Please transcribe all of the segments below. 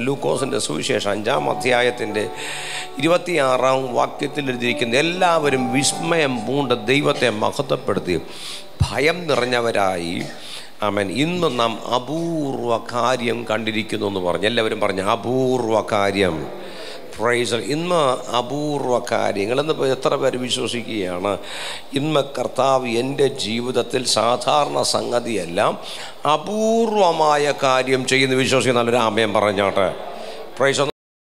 ലൂക്കോസിൻ്റെ സുവിശേഷം അഞ്ചാം അധ്യായത്തിൻ്റെ ഇരുപത്തിയാറാം വാക്യത്തിൽ എഴുതിയിരിക്കുന്ന എല്ലാവരും വിസ്മയം പൂണ്ട് ദൈവത്തെ മഹത്വപ്പെടുത്തി ഭയം നിറഞ്ഞവരായി ആമൻ ഇന്ന് നാം അപൂർവ കാര്യം കണ്ടിരിക്കുന്നു എന്ന് പറഞ്ഞു എല്ലാവരും പറഞ്ഞു അപൂർവ കാര്യം പ്രൈസ് ഇന്ന് അപൂർവ കാര്യങ്ങൾ എന്ന് എത്ര പേര് വിശ്വസിക്കുകയാണ് ഇന്ന് കർത്താവ് എൻ്റെ ജീവിതത്തിൽ സാധാരണ സംഗതിയെല്ലാം അപൂർവമായ കാര്യം ചെയ്യുന്ന വിശ്വസിക്കുന്ന നല്ലൊരു ആമയം പറഞ്ഞോട്ടെ പ്രൈസ്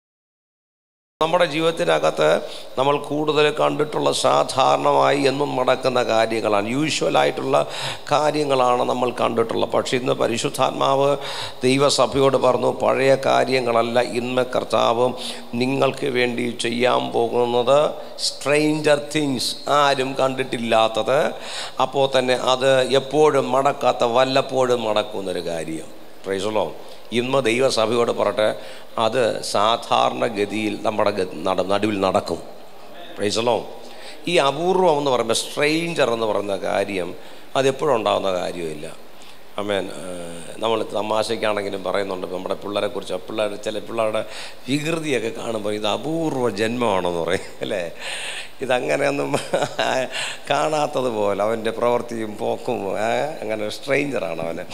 നമ്മുടെ ജീവിതത്തിനകത്ത് നമ്മൾ കൂടുതൽ കണ്ടിട്ടുള്ള സാധാരണമായി എന്നും നടക്കുന്ന കാര്യങ്ങളാണ് യൂഷ്വലായിട്ടുള്ള കാര്യങ്ങളാണ് നമ്മൾ കണ്ടിട്ടുള്ളത് പക്ഷേ ഇന്ന് പരിശുദ്ധാത്മാവ് ദൈവസഭയോട് പറഞ്ഞു പഴയ കാര്യങ്ങളല്ല ഇന്ന് കർത്താവ് നിങ്ങൾക്ക് വേണ്ടി ചെയ്യാൻ പോകുന്നത് സ്ട്രെയിഞ്ചർ തിങ്സ് ആരും കണ്ടിട്ടില്ലാത്തത് അപ്പോൾ തന്നെ അത് എപ്പോഴും മടക്കാത്ത വല്ലപ്പോഴും നടക്കുന്നൊരു കാര്യം പ്രൈസലോ ഇന്ന് ദൈവസഭയോട് പറട്ടെ അത് സാധാരണഗതിയിൽ നമ്മുടെ ഗ- നട- നടുവിൽ നടക്കും പ്രൈസലോ ഈ അപൂർവം എന്ന് പറയുമ്പോൾ സ്ട്രെയിഞ്ചർ എന്ന് പറയുന്ന കാര്യം അതെപ്പോഴും ഉണ്ടാകുന്ന കാര്യമില്ല അമേൻ നമ്മൾ തമാശയ്ക്കാണെങ്കിലും പറയുന്നുണ്ട് ഇപ്പം നമ്മുടെ പിള്ളേരെ കുറിച്ച് പിള്ളേർ ചില പിള്ളേരുടെ വികൃതിയൊക്കെ കാണുമ്പോൾ ഇത് അപൂർവ ജന്മമാണെന്ന് പറയും അല്ലേ ഇതങ്ങനെയൊന്നും കാണാത്തതുപോലെ അവൻ്റെ പ്രവൃത്തിയും പോക്കും ഏ, അങ്ങനെ സ്ട്രെയിഞ്ചറാണ് അവന്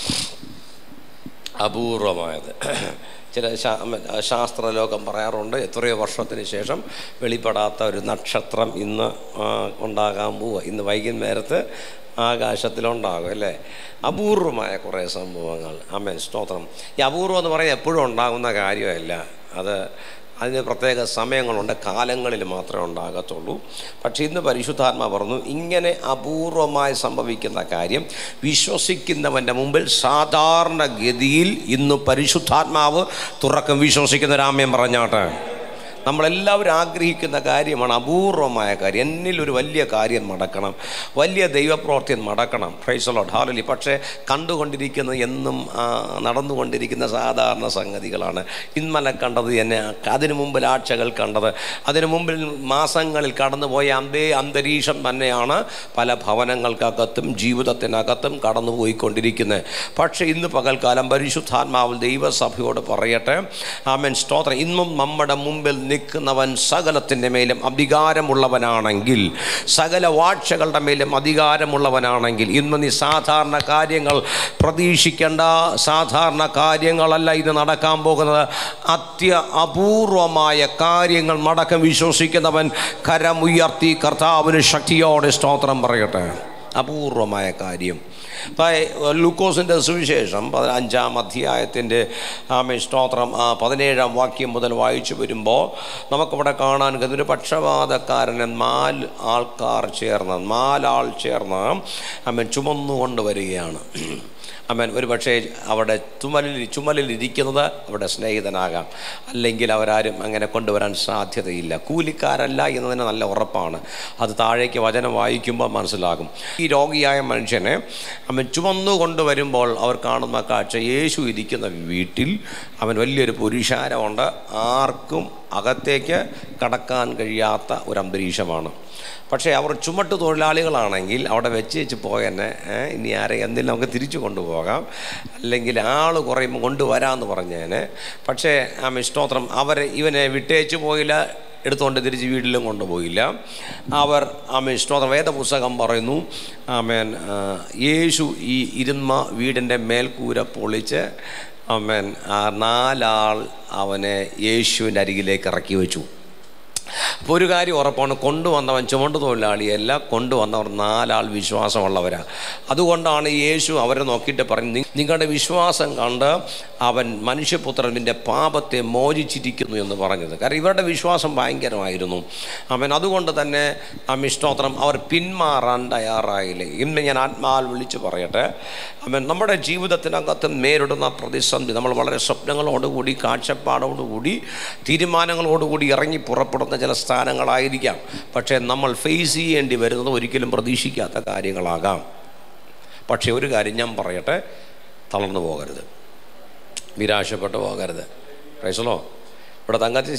അപൂർവമായത് ചില ശാ- ശാസ്ത്രലോകം പറയാറുണ്ട് എത്രയോ വർഷത്തിന് ശേഷം വെളിപ്പെടാത്ത ഒരു നക്ഷത്രം ഇന്ന് ആ, ഉണ്ടാകാൻ പോവുക ഇന്ന് വൈകുന്നേരത്ത് ആകാശത്തിലുണ്ടാകും അല്ലേ അപൂർവമായ കുറേ സംഭവങ്ങൾ അമ്മേ സ്തോത്രം ഈ അപൂർവം എന്ന് പറയുന്നത് എപ്പോഴും ഉണ്ടാകുന്ന കാര്യമല്ല അത് അതിന് പ്രത്യേക സമയങ്ങളുണ്ട് കാലങ്ങളിൽ മാത്രമേ ഉണ്ടാകത്തുള്ളൂ പക്ഷേ ഇന്ന് പരിശുദ്ധാത്മ പറഞ്ഞു ഇങ്ങനെ അപൂർവമായി സംഭവിക്കുന്ന കാര്യം വിശ്വസിക്കുന്നവൻ്റെ മുമ്പിൽ സാധാരണഗതിയിൽ ഇന്ന് പരിശുദ്ധാത്മാവ് തുറക്കും വിശ്വസിക്കുന്ന രാമ്യം പറഞ്ഞാട്ടെ നമ്മളെല്ലാവരും ആഗ്രഹിക്കുന്ന കാര്യമാണ് അപൂർവമായ കാര്യം എന്നിൽ ഒരു വലിയ കാര്യം നടക്കണം വലിയ ദൈവപ്രവർത്തി നടക്കണം ഫ്രൈസലോട്ട് ഹാലലി പക്ഷേ കണ്ടുകൊണ്ടിരിക്കുന്നത് എന്നും ആ, നടന്നുകൊണ്ടിരിക്കുന്ന സാധാരണ സംഗതികളാണ് ഇന്നലെ കണ്ടത് എന്നെ അതിനു മുമ്പിൽ ആഴ്ചകൾ കണ്ടത് അതിനു മുമ്പിൽ മാസങ്ങളിൽ കടന്നുപോയ അതേ അന്തരീക്ഷം തന്നെയാണ് പല ഭവനങ്ങൾക്കകത്തും ജീവിതത്തിനകത്തും കടന്നുപോയിക്കൊണ്ടിരിക്കുന്നത് പക്ഷേ ഇന്ന് പകൽക്കാലം പരിശുദ്ധാത്മാവിൽ ദൈവസഭയോട് പറയട്ടെ ആമൻ സ്തോത്രം ഇന്നും നമ്മുടെ മുമ്പിൽ നിൽക്കുന്നവൻ സകലത്തിൻ്റെ മേലും അധികാരമുള്ളവനാണെങ്കിൽ സകല വാഴ്ചകളുടെ മേലും അധികാരമുള്ളവനാണെങ്കിൽ ഇന്ന് നീ സാധാരണ കാര്യങ്ങൾ പ്രതീക്ഷിക്കേണ്ട സാധാരണ കാര്യങ്ങളല്ല ഇത് നടക്കാൻ പോകുന്നത് അത്യ അപൂർവമായ കാര്യങ്ങൾ നടക്കം വിശ്വസിക്കുന്നവൻ കരമുയർത്തി കർത്താവിന് ശക്തിയോടെ സ്തോത്രം പറയട്ടെ അപൂർവമായ കാര്യം ഇപ്പം ലൂക്കോസിൻ്റെ സുവിശേഷം പതി- അഞ്ചാം അധ്യായത്തിൻ്റെ ആമേ സ്തോത്രം ആ പതിനേഴാം വാക്യം മുതൽ വായിച്ചു വരുമ്പോൾ നമുക്കിവിടെ കാണാൻ കഴിയുന്ന ഒരു പക്ഷപാതക്കാരനെ നാല് ആൾക്കാർ ചേർന്ന് നാലാൾ ചേർന്ന് ആമൻ ചുമന്നുകൊണ്ട് വരികയാണ് അമ്മൻ ഒരു പക്ഷേ അവിടെ ചുമലിൽ ചുമലിൽ ഇരിക്കുന്നത് അവിടെ സ്നേഹിതനാകാം അല്ലെങ്കിൽ അവരാരും അങ്ങനെ കൊണ്ടുവരാൻ സാധ്യതയില്ല കൂലിക്കാരല്ല എന്നതിന് നല്ല ഉറപ്പാണ് അത് താഴേക്ക് വചനം വായിക്കുമ്പോൾ മനസ്സിലാകും ഈ രോഗിയായ മനുഷ്യനെ അവൻ ചുമന്നു കൊണ്ടുവരുമ്പോൾ അവർ കാണുന്ന കാഴ്ച യേശു ഇരിക്കുന്ന വീട്ടിൽ അവൻ വലിയൊരു പുരുഷാരമുണ്ട് ആർക്കും അകത്തേക്ക് കടക്കാൻ കഴിയാത്ത ഒരു അന്തരീക്ഷമാണ് പക്ഷേ അവർ ചുമട്ട് തൊഴിലാളികളാണെങ്കിൽ അവിടെ വെച്ച് വെച്ച് പോയെന്നെ ഏ, ഇനി ആരെ എന്തെങ്കിലും നമുക്ക് തിരിച്ചു കൊണ്ടുപോകാം അല്ലെങ്കിൽ ആൾ കുറയുമ്പോൾ കൊണ്ടുവരാമെന്ന് പറഞ്ഞേനെ പക്ഷേ ആമ സ്തോത്രം അവരെ ഇവനെ വിട്ടേച്ച് പോയില്ല എടുത്തുകൊണ്ട് തിരിച്ച് വീട്ടിലും കൊണ്ടുപോയില്ല അവർ ആമേൻ സ്തോത്രം വേദപുസ്തകം പറയുന്നു ആമേൻ ആ, യേശു ഈ ഇരുന്ന വീടിൻ്റെ മേൽക്കൂര പൊളിച്ച് ആമേൻ ആ നാലാൾ അവനെ യേശുവിൻ്റെ അരികിലേക്ക് ഇറക്കി വെച്ചു അപ്പോൾ ഒരു കാര്യം ഉറപ്പാണ് കൊണ്ടുവന്നവൻ ചുമണ്ട് തൊഴിലാളിയല്ല കൊണ്ടുവന്നവർ നാലാൾ വിശ്വാസമുള്ളവരാ അതുകൊണ്ടാണ് യേശു അവരെ നോക്കിയിട്ട് പറഞ്ഞു "നി- നിങ്ങളുടെ വിശ്വാസം കണ്ട് അവൻ മനുഷ്യപുത്രൻ്റെ പാപത്തെ മോചിച്ചിരിക്കുന്നു എന്ന് പറഞ്ഞത് കാരണം ഇവരുടെ വിശ്വാസം ഭയങ്കരമായിരുന്നു അവൻ അതുകൊണ്ട് തന്നെ ആ മിഷ്ടോത്രം അവർ പിന്മാറാൻ തയ്യാറായില്ല ഇന്ന് ഞാൻ ആത്മാൽ വിളിച്ച് പറയട്ടെ അവൻ നമ്മുടെ ജീവിതത്തിനകത്ത് നേരിടുന്ന പ്രതിസന്ധി നമ്മൾ വളരെ സ്വപ്നങ്ങളോടുകൂടി കാഴ്ചപ്പാടോടുകൂടി തീരുമാനങ്ങളോടുകൂടി ഇറങ്ങി പുറപ്പെടുന്ന ചില സ്ഥാനങ്ങളായിരിക്കാം പക്ഷേ നമ്മൾ ഫേസ് ചെയ്യേണ്ടി വരുന്നത് ഒരിക്കലും പ്രതീക്ഷിക്കാത്ത കാര്യങ്ങളാകാം പക്ഷേ ഒരു കാര്യം ഞാൻ പറയട്ടെ തളർന്നു പോകരുത് നിരാശപ്പെട്ടു പോകരുത് പ്രൈസലോ ഇവിടെ തങ്കച്ചി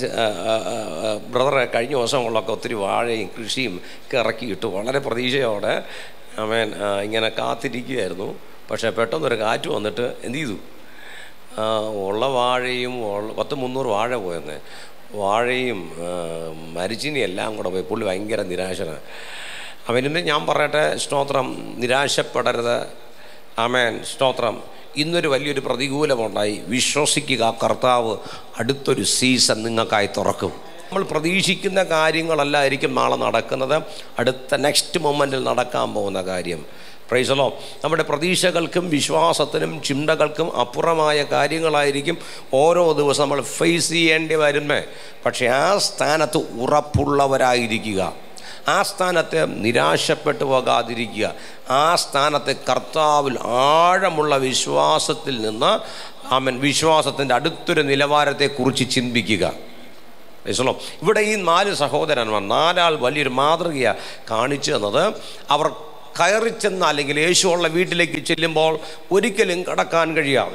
ബ്രദറെ കഴിഞ്ഞ ദിവസങ്ങളിലൊക്കെ ഒത്തിരി വാഴയും കൃഷിയും ഒക്കെ ഇറക്കിയിട്ട് വളരെ പ്രതീക്ഷയോടെ അവൻ ഇങ്ങനെ കാത്തിരിക്കുകയായിരുന്നു പക്ഷേ പെട്ടെന്നൊരു കാറ്റ് വന്നിട്ട് എന്ത് ചെയ്തു ആ, ഉള്ള വാഴയും ഉള്ള പത്ത് മുന്നൂറ് വാഴ പോയെന്ന് വാഴയും ആ, മരിച്ചിനി എല്ലാം കൂടെ പോയി പുള്ളി ഭയങ്കര നിരാശനാണ് അവനും ഞാൻ പറയട്ടെ സ്തോത്രം നിരാശപ്പെടരുത് ആമേൻ സ്തോത്രം ഇന്നൊരു വലിയൊരു പ്രതികൂലമുണ്ടായി വിശ്വസിക്കുക കർത്താവ് അടുത്തൊരു സീസൺ നിങ്ങൾക്കായി തുറക്കും നമ്മൾ പ്രതീക്ഷിക്കുന്ന കാര്യങ്ങളല്ലായിരിക്കും നാളെ നടക്കുന്നത് അടുത്ത നെക്സ്റ്റ് മൊമെൻറ്റിൽ നടക്കാൻ പോകുന്ന കാര്യം പ്രൈസലോ നമ്മുടെ പ്രതീക്ഷകൾക്കും വിശ്വാസത്തിനും ചിന്തകൾക്കും അപ്പുറമായ കാര്യങ്ങളായിരിക്കും ഓരോ ദിവസം നമ്മൾ ഫേസ് ചെയ്യേണ്ടി വരുമേ പക്ഷേ ആ സ്ഥാനത്ത് ഉറപ്പുള്ളവരായിരിക്കുക ആ സ്ഥാനത്ത് നിരാശപ്പെട്ടു പോകാതിരിക്കുക ആ സ്ഥാനത്ത് കർത്താവിൽ ആഴമുള്ള വിശ്വാസത്തിൽ നിന്ന് ആമൻ വിശ്വാസത്തിൻ്റെ അടുത്തൊരു നിലവാരത്തെക്കുറിച്ച് ചിന്തിക്കുക മനസ്സിലോ ഇവിടെ ഈ നാല് സഹോദരന്മാർ നാലാൾ വലിയൊരു മാതൃകയാണ് കാണിച്ചു തന്നത് അവർ കയറി ചെന്ന അല്ലെങ്കിൽ യേശുള്ള വീട്ടിലേക്ക് ചെല്ലുമ്പോൾ ഒരിക്കലും കടക്കാൻ കഴിയാതെ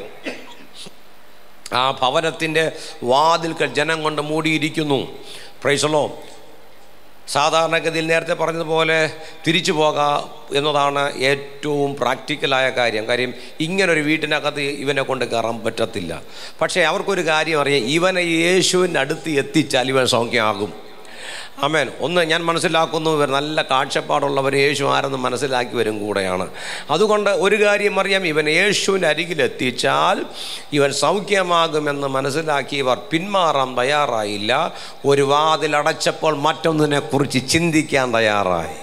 ആ ഭവനത്തിൻ്റെ വാതിൽക്കൽ ജനം കൊണ്ട് മൂടിയിരിക്കുന്നു പ്രൈസലോ സാധാരണഗതിയിൽ നേരത്തെ പറഞ്ഞതുപോലെ തിരിച്ചു പോകാം എന്നതാണ് ഏറ്റവും പ്രാക്ടിക്കലായ കാര്യം കാര്യം ഇങ്ങനൊരു വീട്ടിനകത്ത് ഇവനെ കൊണ്ട് കയറാൻ പറ്റത്തില്ല പക്ഷേ അവർക്കൊരു കാര്യം അറിയാം ഇവനെ യേശുവിൻ്റെ അടുത്ത് എത്തിച്ചാൽ ഇവൻ സൗഖ്യമാകും അമേൻ ഒന്ന് ഞാൻ മനസ്സിലാക്കുന്നു ഇവർ നല്ല കാഴ്ചപ്പാടുള്ളവർ യേശു ആരെന്ന് മനസ്സിലാക്കി വരും കൂടെയാണ് അതുകൊണ്ട് ഒരു കാര്യം അറിയാം ഇവൻ യേശുവിൻ്റെ അരികിലെത്തിച്ചാൽ ഇവൻ സൗഖ്യമാകുമെന്ന് മനസ്സിലാക്കി ഇവർ പിന്മാറാൻ തയ്യാറായില്ല ഒരു വാതിൽ അടച്ചപ്പോൾ മറ്റൊന്നിനെ കുറിച്ച് ചിന്തിക്കാൻ തയ്യാറായി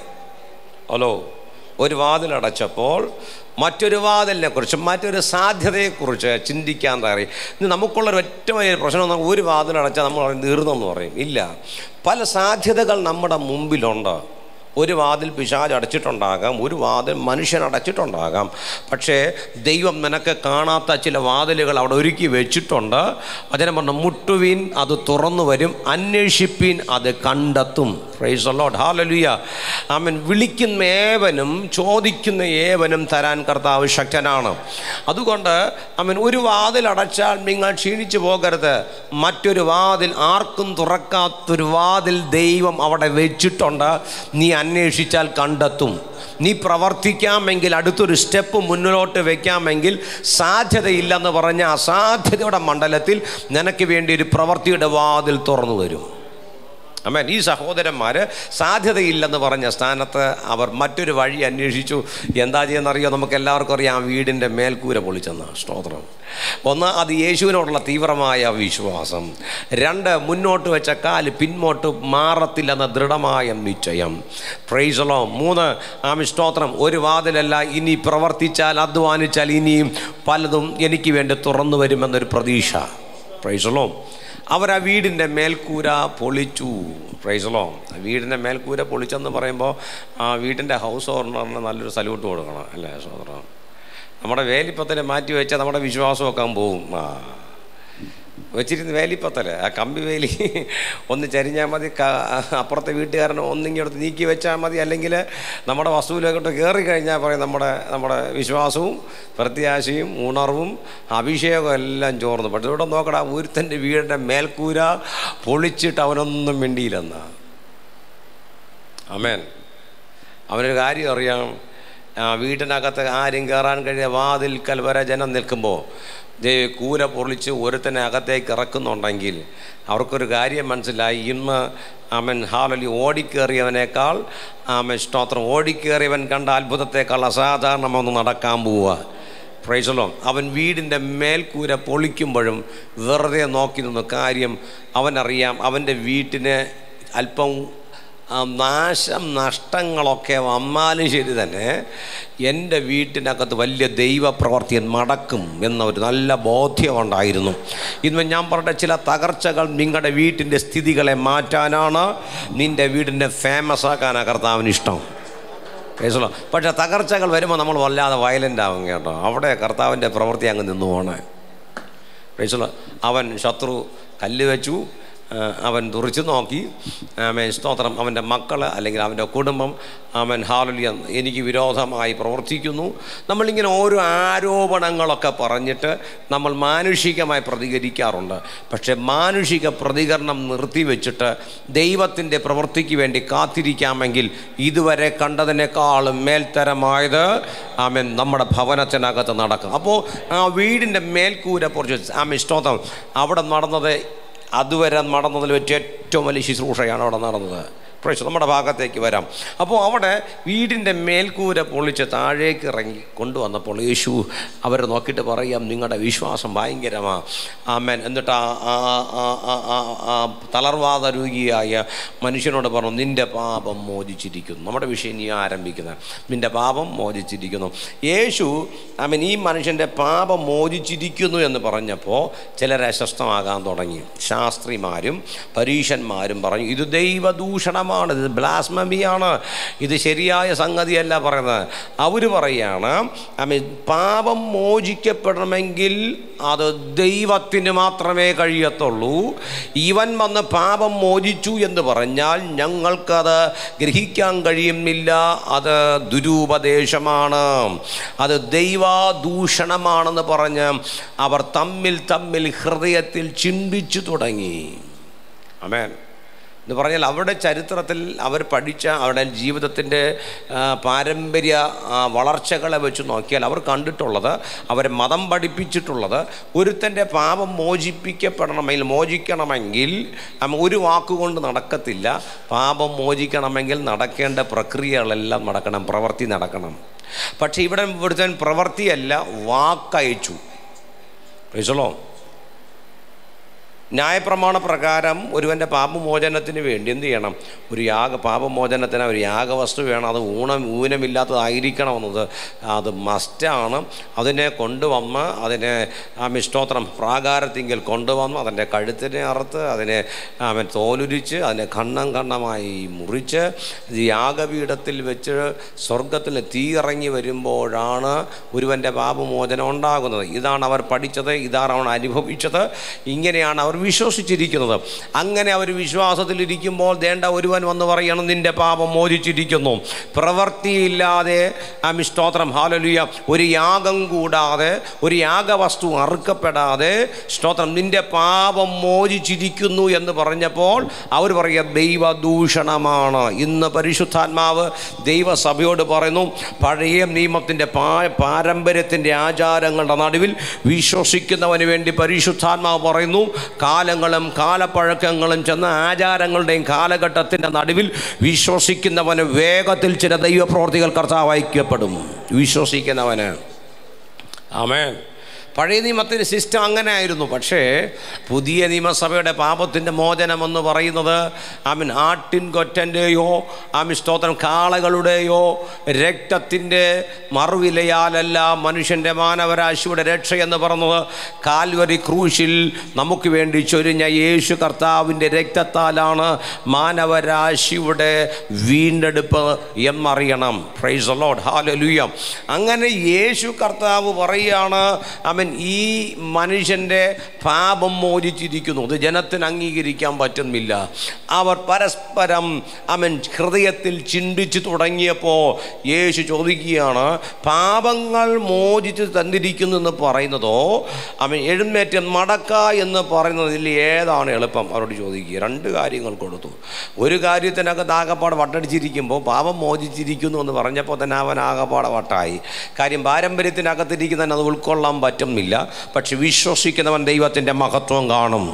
ഹലോ ഒരു വാതിലടച്ചപ്പോൾ മറ്റൊരു വാതിലിനെ കുറിച്ച് മറ്റൊരു സാധ്യതയെക്കുറിച്ച് ചിന്തിക്കാൻ തയ്യാറായി ഇന്ന് നമുക്കുള്ളൊരു ഒറ്റ വലിയ പ്രശ്നം എന്ന് പറഞ്ഞാൽ ഒരു വാതിലടച്ചാൽ നമ്മൾ പറയും തീർന്നെന്ന് പറയും ഇല്ല പല സാധ്യതകൾ നമ്മുടെ മുമ്പിലുണ്ട് ഒരു വാതിൽ പിശാജ് അടച്ചിട്ടുണ്ടാകാം ഒരു വാതിൽ മനുഷ്യൻ അടച്ചിട്ടുണ്ടാകാം പക്ഷേ ദൈവം നിനക്ക് കാണാത്ത ചില വാതിലുകൾ അവിടെ ഒരുക്കി വെച്ചിട്ടുണ്ട് അതിനെ പറഞ്ഞ മുട്ടുവീൻ അത് തുറന്നു വരും അന്വേഷിപ്പീൻ അത് കണ്ടെത്തും പ്രൈസ് അലോട്ട് ഹാലലുയ ആമൻ വിളിക്കുന്ന ഏവനും ചോദിക്കുന്ന ഏവനും തരാൻ കർത്താവ് ശക്തനാണ് അതുകൊണ്ട് അവൻ ഒരു വാതിൽ അടച്ചാൽ നിങ്ങൾ ക്ഷീണിച്ചു പോകരുത് മറ്റൊരു വാതിൽ ആർക്കും തുറക്കാത്തൊരു വാതിൽ ദൈവം അവിടെ വെച്ചിട്ടുണ്ട് നീ അന്വേഷിച്ചാൽ കണ്ടെത്തും നീ പ്രവർത്തിക്കാമെങ്കിൽ അടുത്തൊരു സ്റ്റെപ്പ് മുന്നിലോട്ട് വെക്കാമെങ്കിൽ സാധ്യതയില്ലെന്ന് പറഞ്ഞ അസാധ്യതയുടെ മണ്ഡലത്തിൽ നിനക്ക് വേണ്ടി ഒരു പ്രവൃത്തിയുടെ വാതിൽ തുറന്നു തരും അമ്മേൻ ഈ സഹോദരന്മാർ സാധ്യതയില്ലെന്ന് പറഞ്ഞ സ്ഥാനത്ത് അവർ മറ്റൊരു വഴി അന്വേഷിച്ചു എന്താ ചെയ്യുന്നറിയോ നമുക്ക് എല്ലാവർക്കും അറിയാം ആ വീടിൻ്റെ മേൽക്കൂര പൊളിച്ചെന്ന സ്തോത്രം ഒന്ന് അത് യേശുവിനോടുള്ള തീവ്രമായ വിശ്വാസം രണ്ട് മുന്നോട്ട് വെച്ച കാല് പിന്നോട്ട് മാറത്തില്ലെന്ന ദൃഢമായ നിശ്ചയം പ്രൈസലോ മൂന്ന് ആമി സ്തോത്രം ഒരു വാതിലല്ല ഇനി പ്രവർത്തിച്ചാൽ അധ്വാനിച്ചാൽ ഇനിയും പലതും എനിക്ക് വേണ്ടി തുറന്നു വരുമെന്നൊരു പ്രതീക്ഷ പ്രൈസലോ അവർ ആ വീടിൻ്റെ മേൽക്കൂര പൊളിച്ചു പ്രൈസലോ വീടിൻ്റെ മേൽക്കൂര പൊളിച്ചെന്ന് പറയുമ്പോൾ ആ വീടിൻ്റെ ഹൗസ് ഓണറിന് നല്ലൊരു സല്യൂട്ട് കൊടുക്കണം അല്ലേ സോദരം നമ്മുടെ വേലിപ്പത്തനെ മാറ്റി വെച്ചാൽ നമ്മുടെ വിശ്വാസമൊക്കെ അങ്ങ് പോവും ആ വെച്ചിരുന്ന് വേലിപ്പത്തല് ആ കമ്പി വേലി ഒന്ന് ചരിഞ്ഞാൽ മതി ക അപ്പുറത്തെ വീട്ടുകാരൻ ഒന്നിങ്ങോട്ട് നീക്കി വെച്ചാൽ മതി അല്ലെങ്കിൽ നമ്മുടെ വസ്തുവിലേക്കോട്ട് കയറി കഴിഞ്ഞാൽ പറയും നമ്മുടെ നമ്മുടെ വിശ്വാസവും പ്രത്യാശയും ഉണർവും അഭിഷേകവും എല്ലാം ചോർന്നു പക്ഷേ ഇവിടെ നോക്കടാ ഒരുത്തൻ്റെ വീടിൻ്റെ മേൽക്കൂര പൊളിച്ചിട്ട് അവനൊന്നും മിണ്ടിയില്ലെന്നാ അമേൻ അവനൊരു കാര്യം അറിയാം ആ വീട്ടിനകത്ത് ആരും കയറാൻ കഴിയ വാതിൽക്കൽ വരെ ജനം നിൽക്കുമ്പോൾ ദേ കൂര പൊളിച്ച് ഒരുത്തനെ അകത്തേക്ക് ഇറക്കുന്നുണ്ടെങ്കിൽ അവർക്കൊരു കാര്യം മനസ്സിലായി ഇന്ന് അവൻ ഹാലലി ഓടിക്കേറിയവനേക്കാൾ ആമൻ സ്തോത്രം ഓടിക്കേറിയവൻ കണ്ട അത്ഭുതത്തേക്കാൾ അസാധാരണമൊന്ന് നടക്കാൻ പോവുക പ്രൈസലോ അവൻ വീടിൻ്റെ മേൽക്കൂര പൊളിക്കുമ്പോഴും വെറുതെ നോക്കി നിന്നു കാര്യം അവനറിയാം അവൻ്റെ വീട്ടിന് അല്പം ആ നാശം നഷ്ടങ്ങളൊക്കെ വന്നാലും ശരി തന്നെ എൻ്റെ വീട്ടിനകത്ത് വലിയ ദൈവപ്രവർത്തി നടക്കും എന്ന ഒരു നല്ല ബോധ്യമുണ്ടായിരുന്നു ഇന്ന് ഞാൻ പറഞ്ഞ ചില തകർച്ചകൾ നിങ്ങളുടെ വീട്ടിൻ്റെ സ്ഥിതികളെ മാറ്റാനാണ് നിൻ്റെ വീടിൻ്റെ ഫേമസ് ആക്കാനാണ് കർത്താവിന് ഇഷ്ടം കേസല്ലോ പക്ഷേ തകർച്ചകൾ വരുമ്പോൾ നമ്മൾ വല്ലാതെ വയലൻ്റ് ആവും കേട്ടോ അവിടെ കർത്താവിൻ്റെ പ്രവൃത്തി അങ്ങ് നിന്നു പോണേ പ്രൈസുള്ള അവൻ ശത്രു കല്ല് വെച്ചു ആ, അവൻ തുറിച്ചു നോക്കി ആമേൻ സ്തോത്രം അവൻ്റെ മക്കൾ അല്ലെങ്കിൽ അവൻ്റെ കുടുംബം അവൻ ഹാലുലിയ എനിക്ക് വിരോധമായി പ്രവർത്തിക്കുന്നു നമ്മളിങ്ങനെ ഓരോ ആരോപണങ്ങളൊക്കെ പറഞ്ഞിട്ട് നമ്മൾ മാനുഷികമായി പ്രതികരിക്കാറുണ്ട് പക്ഷേ മാനുഷിക പ്രതികരണം നിർത്തിവെച്ചിട്ട് ദൈവത്തിൻ്റെ പ്രവൃത്തിക്ക് വേണ്ടി കാത്തിരിക്കാമെങ്കിൽ ഇതുവരെ കണ്ടതിനേക്കാളും മേൽത്തരമായത് ആമേൻ നമ്മുടെ ഭവനത്തിനകത്ത് നടക്കും അപ്പോൾ ആ വീടിൻ്റെ മേൽക്കൂര പൊറിച്ച് ആമേൻ സ്തോത്രം അവിടെ നടന്നത് അതുവരെ നടന്നതിൽ വെച്ച് ഏറ്റവും വലിയ ശുശ്രൂഷയാണ് അവിടെ നടന്നത് പ്രശ്നം നമ്മുടെ ഭാഗത്തേക്ക് വരാം അപ്പോൾ അവിടെ വീടിൻ്റെ മേൽക്കൂര പൊളിച്ച് താഴേക്ക് ഇറങ്ങി കൊണ്ടുവന്നപ്പോൾ യേശു അവരെ നോക്കിയിട്ട് പറയാം നിങ്ങളുടെ വിശ്വാസം ഭയങ്കരമാണ് ആമേൻ എന്നിട്ട് ആ ആ ആ ആ ആ ആ തളർവാദ രോഗിയായ മനുഷ്യനോട് പറഞ്ഞു നിൻ്റെ പാപം മോചിച്ചിരിക്കുന്നു നമ്മുടെ വിഷയം നീ ആരംഭിക്കുന്നത് നിൻ്റെ പാപം മോചിച്ചിരിക്കുന്നു യേശു ആമേൻ ഈ മനുഷ്യൻ്റെ പാപം മോചിച്ചിരിക്കുന്നു എന്ന് പറഞ്ഞപ്പോൾ ചിലർ അസ്വസ്ഥമാകാൻ തുടങ്ങി ശാസ്ത്രിമാരും പരീശന്മാരും പറഞ്ഞു ഇത് ദൈവദൂഷണമാണ് ഇത് ബ്ലാസ്മമിയാണ് ഇത് ശരിയായ സംഗതിയല്ല പറയുന്നത് അവർ പറയാണ് ആമേൻ പാപം മോചിക്കപ്പെടണമെങ്കിൽ അത് ദൈവത്തിന് മാത്രമേ കഴിയത്തുള്ളൂ ഇവൻ വന്ന് പാപം മോചിച്ചു എന്ന് പറഞ്ഞാൽ ഞങ്ങൾക്കത് ഗ്രഹിക്കാൻ കഴിയുന്നില്ല അത് ദുരൂപദേശമാണ് അത് ദൈവാദൂഷണമാണെന്ന് പറഞ്ഞ് അവർ തമ്മിൽ തമ്മിൽ ഹൃദയത്തിൽ ചിന്തിച്ചു തുടങ്ങി അമേൻ എന്ന് പറഞ്ഞാൽ അവരുടെ ചരിത്രത്തിൽ അവർ പഠിച്ച അവരുടെ ജീവിതത്തിൻ്റെ ആ, പാരമ്പര്യ ആ, വളർച്ചകളെ വെച്ച് നോക്കിയാൽ അവർ കണ്ടിട്ടുള്ളത് അവരെ മതം പഠിപ്പിച്ചിട്ടുള്ളത് ഒരുത്തൻ്റെ പാപം മോചിപ്പിക്കപ്പെടണമെങ്കിൽ മോചിക്കണമെങ്കിൽ നമ്മ ഒരു വാക്കുകൊണ്ട് നടക്കത്തില്ല പാപം മോചിക്കണമെങ്കിൽ നടക്കേണ്ട പ്രക്രിയകളെല്ലാം നടക്കണം പ്രവൃത്തി നടക്കണം പക്ഷേ ഇവിടെ ഇവിടുത്തെ പ്രവൃത്തിയല്ല വാക്കയച്ചു റിസളോ ന്യായപ്രമാണ പ്രകാരം ഒരുവൻ്റെ പാപമോചനത്തിന് വേണ്ടി എന്ത് ചെയ്യണം ഒരു യാഗ പാപമോചനത്തിന് ഒരു യാഗവസ്തു വേണം അത് ഊണം ഊനമില്ലാത്തതായിരിക്കണമെന്നത് അത് മസ്റ്റാണ് അതിനെ കൊണ്ടുവന്ന് അതിനെ ആ മിഷ്ടോത്രം പ്രാകാരത്തിങ്കിൽ കൊണ്ടുവന്ന് അതിൻ്റെ കഴുത്തിനെ അറുത്ത് അതിനെ അവൻ തോലുരിച്ച് അതിനെ കണ്ണം കണ്ണമായി മുറിച്ച് ഇത് യാഗപീഠത്തിൽ വെച്ച് സ്വർഗത്തിൽ തീ ഇറങ്ങി വരുമ്പോഴാണ് ഒരുവൻ്റെ പാപമോചനം ഉണ്ടാകുന്നത് ഇതാണ് അവർ പഠിച്ചത് ഇതാണ് അവർ അനുഭവിച്ചത് ഇങ്ങനെയാണ് അവർ വിശ്വസിച്ചിരിക്കുന്നത് അങ്ങനെ അവർ വിശ്വാസത്തിലിരിക്കുമ്പോൾ ദേണ്ട ഒരുവൻ വന്ന് പറയണം നിന്റെ പാപം മോചിച്ചിരിക്കുന്നു പ്രവൃത്തിയില്ലാതെ ആ സ്തോത്രം ഹാലലുയ ഒരു യാഗം കൂടാതെ ഒരു യാഗവസ്തു അറുക്കപ്പെടാതെ സ്തോത്രം നിന്റെ പാപം മോചിച്ചിരിക്കുന്നു എന്ന് പറഞ്ഞപ്പോൾ അവർ പറയുക ദൈവദൂഷണമാണ് ഇന്ന് പരിശുദ്ധാത്മാവ് ദൈവസഭയോട് പറയുന്നു പഴയ നിയമത്തിൻ്റെ പാ പാരമ്പര്യത്തിൻ്റെ ആചാരങ്ങളുടെ നടുവിൽ വിശ്വസിക്കുന്നവന് വേണ്ടി പരിശുദ്ധാത്മാവ് പറയുന്നു കാലങ്ങളും കാലപ്പഴക്കങ്ങളും ചെന്ന ആചാരങ്ങളുടെയും കാലഘട്ടത്തിൻ്റെ നടുവിൽ വിശ്വസിക്കുന്നവന് വേഗത്തിൽ ചില ദൈവപ്രവർത്തികൾ കർത്താവ് ഐക്യപ്പെടും വിശ്വസിക്കുന്നവന് ആമേൻ പഴയ നിയമത്തിൻ്റെ സിസ്റ്റം അങ്ങനെ ആയിരുന്നു പക്ഷേ പുതിയ നിയമസഭയുടെ പാപത്തിൻ്റെ മോചനം എന്ന് പറയുന്നത് ആമിൻ ആട്ടിൻ കൊറ്റൻ്റെയോ ആമിൻ സ്തോത്രം കാളകളുടെയോ രക്തത്തിൻ്റെ മറുവിലയാലല്ല മനുഷ്യൻ്റെ മാനവരാശിയുടെ രക്ഷ എന്ന് പറയുന്നത് കാൽവരി ക്രൂശിൽ നമുക്ക് വേണ്ടി ചൊരിഞ്ഞ യേശു കർത്താവിൻ്റെ രക്തത്താലാണ് മാനവരാശിയുടെ വീണ്ടെടുപ്പ് എന്നറിയണം പ്രൈസ് ലോഡ് ഹാലലുയം അങ്ങനെ യേശു കർത്താവ് പറയുകയാണ് അവൻ ഈ മനുഷ്യൻ്റെ പാപം മോചിച്ചിരിക്കുന്നു അത് ജനത്തിന് അംഗീകരിക്കാൻ പറ്റുന്നില്ല അവർ പരസ്പരം അവൻ ഹൃദയത്തിൽ ചിന്തിച്ചു തുടങ്ങിയപ്പോൾ യേശു ചോദിക്കുകയാണ് പാപങ്ങൾ മോചിച്ച് തന്നിരിക്കുന്നു എന്ന് പറയുന്നതോ അവൻ എഴുന്നേറ്റ് നടക്ക എന്ന് പറയുന്നതിൽ ഏതാണ് എളുപ്പം അവരോട് ചോദിക്കുക രണ്ട് കാര്യങ്ങൾ കൊടുത്തു ഒരു കാര്യത്തിനകത്ത് ആകപ്പാട് വട്ടടിച്ചിരിക്കുമ്പോൾ പാപം മോചിച്ചിരിക്കുന്നു എന്ന് പറഞ്ഞപ്പോൾ തന്നെ അവൻ ആകപ്പാടെ വട്ടായി കാര്യം പാരമ്പര്യത്തിനകത്തിരിക്കുന്നതിന് അത് ഉൾക്കൊള്ളാൻ പറ്റുന്നില്ല പക്ഷെ വിശ്വസിക്കുന്നവൻ ദൈവത്തിൻ്റെ മഹത്വം കാണും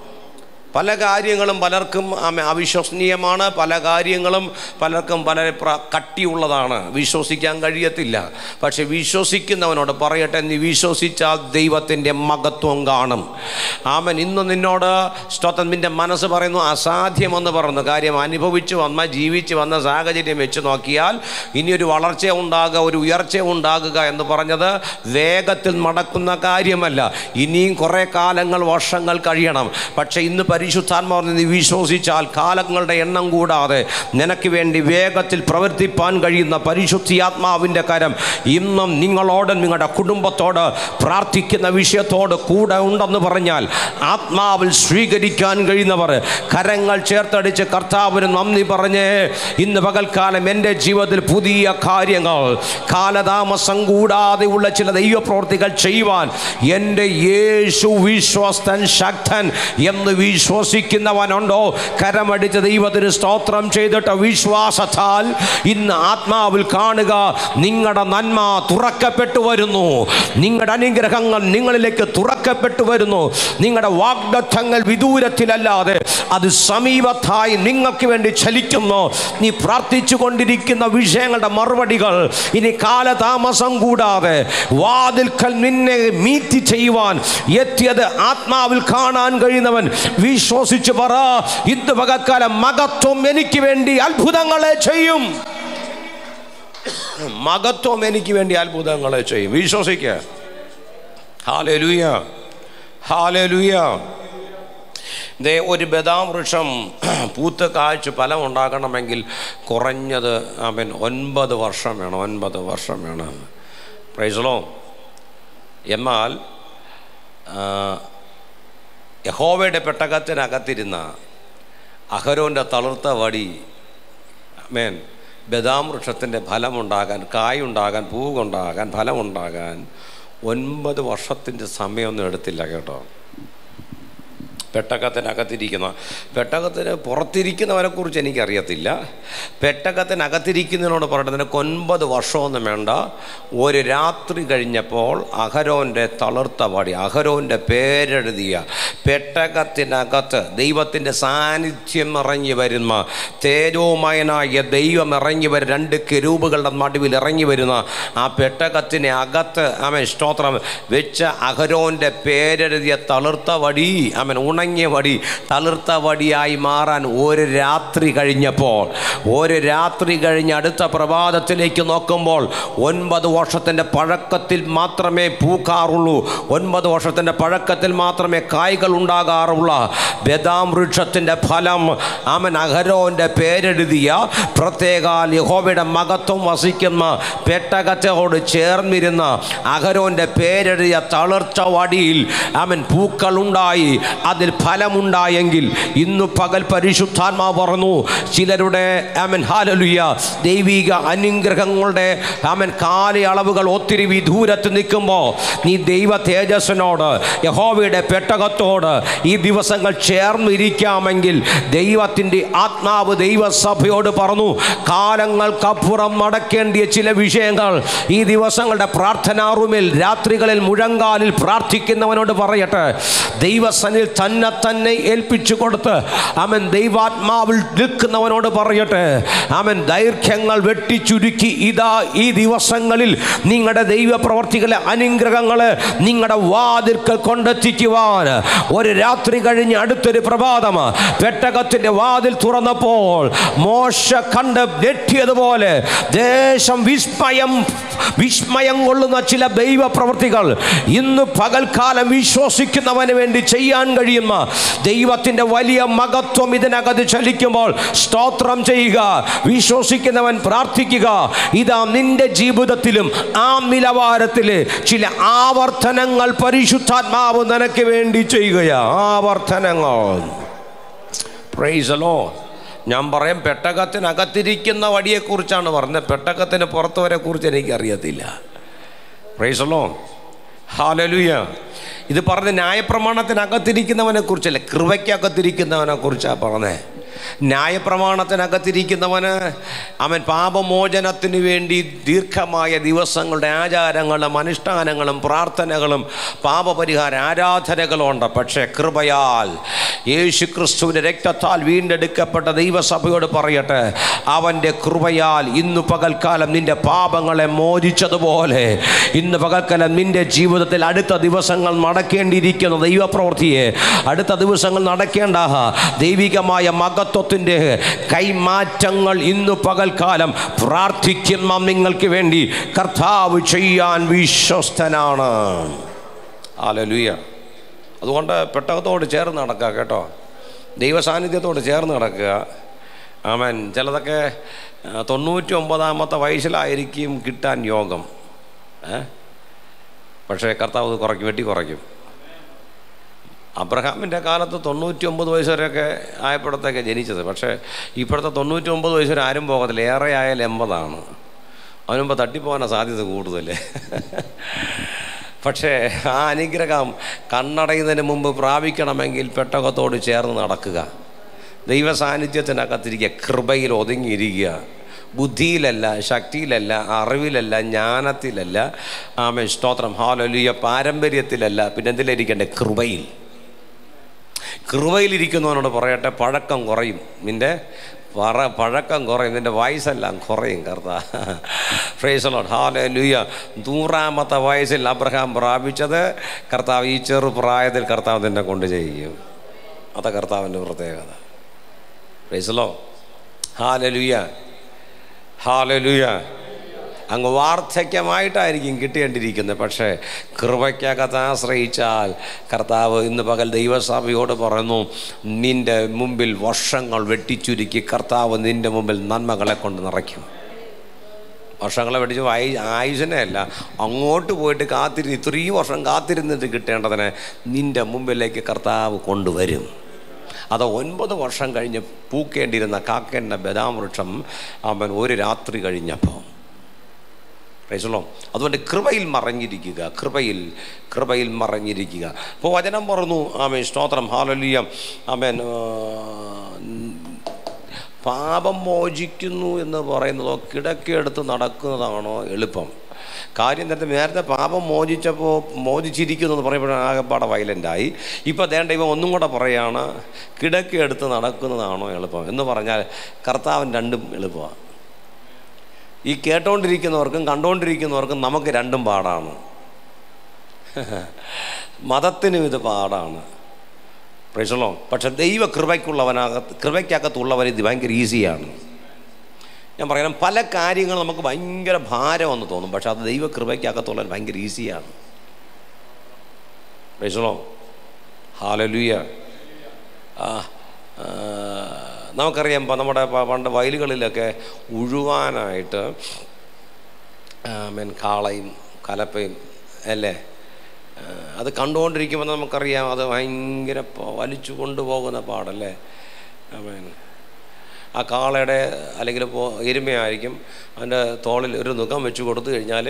പല കാര്യങ്ങളും പലർക്കും ആമേ അവിശ്വസനീയമാണ് പല കാര്യങ്ങളും പലർക്കും പല പ്ര കട്ടിയുള്ളതാണ് വിശ്വസിക്കാൻ കഴിയത്തില്ല പക്ഷെ വിശ്വസിക്കുന്നവനോട് പറയട്ടെ നീ വിശ്വസിച്ചാൽ ദൈവത്തിൻ്റെ മഹത്വം കാണും ആമൻ ഇന്ന് നിന്നോട് സ്തോത്രം നിൻ്റെ മനസ്സ് പറയുന്നു അസാധ്യമെന്ന് പറയുന്നു കാര്യം അനുഭവിച്ച് വന്ന ജീവിച്ച് വന്ന സാഹചര്യം വെച്ച് നോക്കിയാൽ ഇനിയൊരു വളർച്ച ഉണ്ടാകുക ഒരു ഉയർച്ച ഉണ്ടാകുക എന്ന് പറഞ്ഞത് വേഗത്തിൽ നടക്കുന്ന കാര്യമല്ല ഇനിയും കുറേ കാലങ്ങൾ വർഷങ്ങൾ കഴിയണം പക്ഷേ ഇന്ന് പരിശുദ്ധാത്മാവ് നീ വിശ്വസിച്ചാൽ കാലങ്ങളുടെ എണ്ണം കൂടാതെ നിനക്ക് വേണ്ടി വേഗത്തിൽ പ്രവർത്തിപ്പാൻ കഴിയുന്ന പരിശുദ്ധിയാത്മാവിൻ്റെ കരം ഇന്നും നിങ്ങളോട് നിങ്ങളുടെ കുടുംബത്തോട് പ്രാർത്ഥിക്കുന്ന വിഷയത്തോട് കൂടെ ഉണ്ടെന്ന് പറഞ്ഞാൽ ആത്മാവിൽ സ്വീകരിക്കാൻ കഴിയുന്നവർ കരങ്ങൾ ചേർത്തടിച്ച് കർത്താവിന് നന്ദി പറഞ്ഞ് ഇന്ന് പകൽക്കാലം എൻ്റെ ജീവിതത്തിൽ പുതിയ കാര്യങ്ങൾ കാലതാമസം കൂടാതെയുള്ള ചില ദൈവപ്രവർത്തികൾ ചെയ്യുവാൻ എൻ്റെ യേശു വിശ്വസ്തൻ ശക്തൻ എന്ന് വിശ്വസിക്കുന്നവനുണ്ടോ കരമടിച്ച് ദൈവത്തിന് സ്തോത്രം ചെയ്തിട്ട് വിശ്വാസത്താൽ ഇന്ന് ആത്മാവിൽ കാണുക നിങ്ങളുടെ നന്മ തുറക്കപ്പെട്ടു വരുന്നു നിങ്ങളുടെ അനുഗ്രഹങ്ങൾ നിങ്ങളിലേക്ക് തുറക്കപ്പെട്ടു വരുന്നു നിങ്ങളുടെ വാഗ്ദത്തങ്ങൾ വിദൂരത്തിലല്ലാതെ അത് സമീപത്തായി നിങ്ങൾക്ക് വേണ്ടി ചലിക്കുന്നു നീ പ്രാർത്ഥിച്ചു കൊണ്ടിരിക്കുന്ന വിഷയങ്ങളുടെ മറുപടികൾ ഇനി കാലതാമസം കൂടാതെ വാതിൽക്കൽ നിന്നെ മീറ്റ് ചെയ്യുവാൻ എത്തിയത് ആത്മാവിൽ കാണാൻ കഴിയുന്നവൻ വിശ്വസിച്ച് പറ ഇന്ന് പകക്കാലം മകത്വം എനിക്ക് വേണ്ടി അത്ഭുതങ്ങളെ ചെയ്യും മകത്വം എനിക്ക് വേണ്ടി അത്ഭുതങ്ങളെ ചെയ്യും വിശ്വസിക്കുക ഹാലലുയ ഹാലലുയ ദേ ഒരു ബദാം വൃക്ഷം പൂത്ത് കാഴ്ച ഫലം ഉണ്ടാകണമെങ്കിൽ കുറഞ്ഞത് അവൻ ഒൻപത് വർഷം വേണം ഒൻപത് വർഷം വേണം പ്രൈസലോ എന്നാൽ ആ, യഹോവയുടെ പെട്ടകത്തിനകത്തിരുന്ന അഹരോൻ്റെ തളിർത്ത വടി മേൻ ബദാം വൃക്ഷത്തിൻ്റെ ഫലമുണ്ടാകാൻ കായുണ്ടാകാൻ പൂവുണ്ടാകാൻ ഫലമുണ്ടാകാൻ ഒൻപത് വർഷത്തിൻ്റെ സമയമൊന്നും എടുത്തില്ല കേട്ടോ പെട്ടകത്തിനകത്തിരിക്കുന്ന പെട്ടകത്തിന് പുറത്തിരിക്കുന്നവരെ കുറിച്ച് എനിക്കറിയത്തില്ല പെട്ടകത്തിനകത്തിരിക്കുന്നതിനോട് പറഞ്ഞിട്ട് നിനക്ക് ഒൻപത് വർഷമൊന്നും വേണ്ട ഒരു രാത്രി കഴിഞ്ഞപ്പോൾ അഹരോൻ്റെ തളിർത്ത വടി അഹരോൻ്റെ പേരെഴുതിയ പെട്ടകത്തിനകത്ത് ദൈവത്തിൻ്റെ സാന്നിധ്യം ഇറങ്ങി വരുന്ന തേജോമയനായ ദൈവം ഇറങ്ങി വരും രണ്ട് കെരൂപുകളുടെ നടുവിൽ ഇറങ്ങി വരുന്ന ആ പെട്ടകത്തിന് അകത്ത് അവൻ സ്തോത്രം വെച്ച അഹരോൻ്റെ പേരെഴുതിയ തളിർത്ത വടി അവൻ ഉണങ്ങിയ വടി തളിർത്ത വടിയായി മാറാൻ ഒരു രാത്രി കഴിഞ്ഞപ്പോൾ ഒരു രാത്രി കഴിഞ്ഞ് അടുത്ത പ്രഭാതത്തിലേക്ക് നോക്കുമ്പോൾ ഒൻപത് വർഷത്തിൻ്റെ പഴക്കത്തിൽ മാത്രമേ പൂക്കാറുള്ളൂ ഒൻപത് വർഷത്തിൻ്റെ പഴക്കത്തിൽ മാത്രമേ കായ്കൾ ഉണ്ടാകാറുള്ള ബദാം വൃക്ഷത്തിൻ്റെ ഫലം അവൻ അഹരോൻ്റെ പേരെഴുതിയ പ്രത്യേകാൽ യഹോവയുടെ മകത്വം വസിക്കുന്ന പെട്ടകത്തോട് ചേർന്നിരുന്ന അഹരോൻ്റെ പേരെഴുതിയ തളിർച്ച വടിയിൽ അവൻ പൂക്കളുണ്ടായി അതിൽ ഫലമുണ്ടായെങ്കിൽ ഇന്നു പകൽ പരിശുദ്ധാത്മാവ് പറഞ്ഞു ചിലരുടെ അവൻ ഹാലലുയ ദൈവിക അനുഗ്രഹങ്ങളുടെ അവൻ കാലയളവുകൾ ഒത്തിരി വിദൂരത്ത് നിൽക്കുമ്പോൾ നീ ദൈവ തേജസ്സിനോട് യഹോവയുടെ പെട്ടകത്തോട് ഈ ദിവസങ്ങൾ ചേർന്നിരിക്കാമെങ്കിൽ ദൈവത്തിൻ്റെ ആത്മാവ് ദൈവസഭയോട് പറഞ്ഞു കാലങ്ങൾക്കപ്പുറം നടക്കേണ്ടിയ ചില വിഷയങ്ങൾ ഈ ദിവസങ്ങളുടെ പ്രാർത്ഥനാ റൂമിൽ രാത്രികളിൽ മുഴങ്കാലിൽ പ്രാർത്ഥിക്കുന്നവനോട് പറയട്ടെ ദൈവസനിൽ തന്നെ തന്നെ ഏൽപ്പിച്ചു കൊടുത്ത് അവൻ ദൈവാത്മാവിൽ നിൽക്കുന്നവനോട് പറയട്ടെ അവൻ ദൈർഘ്യങ്ങൾ വെട്ടിച്ചുരുക്കി ഇതാ ഈ ദിവസങ്ങളിൽ നിങ്ങളുടെ ദൈവപ്രവർത്തികളെ അനുഗ്രഹങ്ങളെ നിങ്ങളുടെ വാതിൽക്കൽ കൊണ്ടെത്തിക്കുവാൻ ഒരു രാത്രി കഴിഞ്ഞ് അടുത്തൊരു പ്രഭാതം പെട്ടകത്തിന്റെ വാതിൽ തുറന്നപ്പോൾ മോശ കണ്ട് ഞെട്ടിയതുപോലെ ദേശം വിസ്മയം വിസ്മയം കൊള്ളുന്ന ചില ദൈവ പ്രവൃത്തികൾ ഇന്ന് പകൽക്കാലം വിശ്വസിക്കുന്നവന് വേണ്ടി ചെയ്യാൻ കഴിയുന്ന ദൈവത്തിൻ്റെ വലിയ മഹത്വം ഇതിനകത്ത് ചലിക്കുമ്പോൾ സ്തോത്രം ചെയ്യുക വിശ്വസിക്കുന്നവൻ പ്രാർത്ഥിക്കുക ഇതാ നിന്റെ ജീവിതത്തിലും ആ നിലവാരത്തിൽ ചില ആവർത്തനങ്ങൾ പരിശുദ്ധാത്മാവ് നിനക്ക് വേണ്ടി ചെയ്യുകയാ ആവർത്തനങ്ങൾ പ്രൈസലോ ഞാൻ പറയും പെട്ടകത്തിനകത്തിരിക്കുന്ന വടിയെക്കുറിച്ചാണ് പറഞ്ഞത് പെട്ടകത്തിന് പുറത്തുവരെ കുറിച്ച് എനിക്കറിയത്തില്ല പ്രൈസലോ ഹാലലുയ ഇത് പറഞ്ഞ ന്യായപ്രമാണത്തിനകത്തിരിക്കുന്നവനെ കുറിച്ചല്ല കൃപയ്ക്കകത്തിരിക്കുന്നവനെ കുറിച്ചാണ് പറഞ്ഞത് ന്യായപ്രമാണത്തിനകത്തിരിക്കുന്നവന് അവൻ പാപമോചനത്തിന് വേണ്ടി ദീർഘമായ ദിവസങ്ങളുടെ ആചാരങ്ങളും അനുഷ്ഠാനങ്ങളും പ്രാർത്ഥനകളും പാപപരിഹാര ആരാധനകളും ഉണ്ട് പക്ഷേ കൃപയാൽ യേശു ക്രിസ്തുവിൻ്റെ രക്തത്താൽ വീണ്ടെടുക്കപ്പെട്ട ദൈവസഭയോട് പറയട്ടെ അവൻ്റെ കൃപയാൽ ഇന്ന് പകൽക്കാലം നിന്റെ പാപങ്ങളെ മോചിച്ചതുപോലെ ഇന്ന് പകൽക്കാലം നിന്റെ ജീവിതത്തിൽ അടുത്ത ദിവസങ്ങൾ നടക്കേണ്ടിയിരിക്കുന്ന ദൈവപ്രവൃത്തിയെ അടുത്ത ദിവസങ്ങൾ നടക്കേണ്ട ദൈവികമായ മകത്വത്തിൻ്റെ കൈമാറ്റങ്ങൾ ഇന്ന് പകൽക്കാലം പ്രാർത്ഥിക്കുന്ന നിങ്ങൾക്ക് വേണ്ടി കർത്താവ് ചെയ്യാൻ വിശ്വസ്തനാണ് ആലലുയ അതുകൊണ്ട് പെട്ടകത്തോട് ചേർന്ന് നടക്കുക കേട്ടോ ദൈവസാന്നിധ്യത്തോട് ചേർന്ന് കിടക്കുക ആമൻ ചിലതൊക്കെ ആ, തൊണ്ണൂറ്റി ഒമ്പതാമത്തെ വയസ്സിലായിരിക്കും കിട്ടാൻ യോഗം ഏ പക്ഷേ കർത്താവ് അത് കുറയ്ക്കും വെട്ടി കുറയ്ക്കും അബ്രഹാമിൻ്റെ കാലത്ത് തൊണ്ണൂറ്റി ഒമ്പത് വയസ്സ് വരെയൊക്കെ ആയപ്പോഴത്തേക്ക് ജനിച്ചത് പക്ഷേ ഇപ്പോഴത്തെ തൊണ്ണൂറ്റി ഒമ്പത് വയസ്സ് വരെ ആരും പോകത്തില്ല ഏറെ ആയാൽ എൺപതാണ് അതിനുമ്പ് തട്ടിപ്പോകാനാണ് സാധ്യത കൂടുതൽ പക്ഷേ ആ അനുഗ്രഹം കണ്ണടയുന്നതിന് മുമ്പ് പ്രാപിക്കണമെങ്കിൽ പെട്ടകത്തോട് ചേർന്ന് നടക്കുക ദൈവ സാന്നിധ്യത്തിനകത്തിരിക്കുക കൃപയിൽ ഒതുങ്ങിയിരിക്കുക ബുദ്ധിയിലല്ല ശക്തിയിലല്ല അറിവിലല്ല ജ്ഞാനത്തിലല്ല ആമേ സ്തോത്രം ഹാലലിയ പാരമ്പര്യത്തിലല്ല പിന്നെ എന്തിലിരിക്കണ്ടേ കൃപയിൽ കൃപയിലിരിക്കുന്നവനോട് പറയട്ടെ പഴക്കം കുറയും നിൻ്റെ പറ പഴക്കം കുറയും നിൻ്റെ വയസ്സെല്ലാം കുറയും കർത്ത ഫ്രേസലോട്ട് ഹാല ലുയ നൂറാമത്തെ വയസ്സിൽ അബ്രഹാം പ്രാപിച്ചത് കർത്താവ് ഈ ചെറുപ്രായത്തിൽ കർത്താവ് നിന്നെ കൊണ്ട് ചെയ്യും അതാ കർത്താവിൻ്റെ പ്രത്യേകത ഫ്രേസലോ ഹാലലുയ ഹാലലുയ അങ്ങ് വാർദ്ധക്യമായിട്ടായിരിക്കും കിട്ടേണ്ടിയിരിക്കുന്നത് പക്ഷേ കൃപയ്ക്കകത്ത് ആശ്രയിച്ചാൽ കർത്താവ് ഇന്ന് പകൽ ദൈവസഭയോട് പറയുന്നു നിൻ്റെ മുമ്പിൽ വർഷങ്ങൾ വെട്ടിച്ചുരുക്കി കർത്താവ് നിൻ്റെ മുമ്പിൽ നന്മകളെ കൊണ്ട് നിറയ്ക്കും വർഷങ്ങളെ വെടിച്ച് ആയി ആയുസിനെ അല്ല അങ്ങോട്ട് പോയിട്ട് കാത്തിരുന്ന് ഇത്രയും വർഷം കാത്തിരുന്നിട്ട് കിട്ടേണ്ടതിനെ നിൻ്റെ മുമ്പിലേക്ക് കർത്താവ് കൊണ്ടുവരും അത് ഒൻപത് വർഷം കഴിഞ്ഞ് പൂക്കേണ്ടിയിരുന്ന കാക്കേണ്ട ബദാം വൃക്ഷം അവൻ ഒരു രാത്രി കഴിഞ്ഞപ്പോൾ പ്രൈസലോ അതുകൊണ്ട് കൃപയിൽ മറഞ്ഞിരിക്കുക കൃപയിൽ കൃപയിൽ മറഞ്ഞിരിക്കുക അപ്പോൾ വചനം പറഞ്ഞു ആമേൻ സ്തോത്രം ഹാലലിയം ആമേൻ ആ, പാപം മോചിക്കുന്നു എന്ന് പറയുന്നതോ കിടക്കെടുത്ത് നടക്കുന്നതാണോ എളുപ്പം കാര്യം നേരത്തെ നേരത്തെ പാപം മോചിച്ചപ്പോൾ മോചിച്ചിരിക്കുന്നു എന്ന് പറയുമ്പോഴാണ് ആകെപ്പാടെ വയലൻ്റായി ഇപ്പോൾ ദേണ്ട ഇവ ഒന്നും കൂടെ പറയാണ് കിടക്കെടുത്ത് നടക്കുന്നതാണോ എളുപ്പം എന്ന് പറഞ്ഞാൽ കർത്താവൻ രണ്ടും എളുപ്പമാണ് ഈ കേട്ടോണ്ടിരിക്കുന്നവർക്കും കണ്ടുകൊണ്ടിരിക്കുന്നവർക്കും നമുക്ക് രണ്ടും പാടാണ് മതത്തിനും ഇത് പാടാണ് പ്രശ്നമോ പക്ഷെ ദൈവ കൃപയ്ക്കുള്ളവനകത്ത് കൃപയ്ക്കകത്തുള്ളവൻ ഇത് ഭയങ്കര ഈസിയാണ് ഞാൻ പറയണം പല കാര്യങ്ങളും നമുക്ക് ഭയങ്കര ഭാരമെന്ന് തോന്നും പക്ഷെ അത് ദൈവ കൃപയ്ക്കകത്തുള്ളവൻ ഭയങ്കര ഈസിയാണ് പ്രശ്നമോ ഹാലലുയ ആ ആ, നമുക്കറിയാം ഇപ്പം നമ്മുടെ പ- പണ്ട് വയലുകളിലൊക്കെ ഉഴുവാനായിട്ട് മീൻ കാളയും കലപ്പയും അല്ലേ ആ, അത് കണ്ടുകൊണ്ടിരിക്കുമ്പോൾ നമുക്കറിയാം അത് ഭയങ്കര പ- വലിച്ചു കൊണ്ടുപോകുന്ന പാടല്ലേ മീൻ ആ കാളയുടെ അല്ലെങ്കിൽ ഇപ്പോൾ എരുമയായിരിക്കും അതിൻ്റെ തോളിൽ ഒരു നുഖം വെച്ച് കൊടുത്തു കഴിഞ്ഞാൽ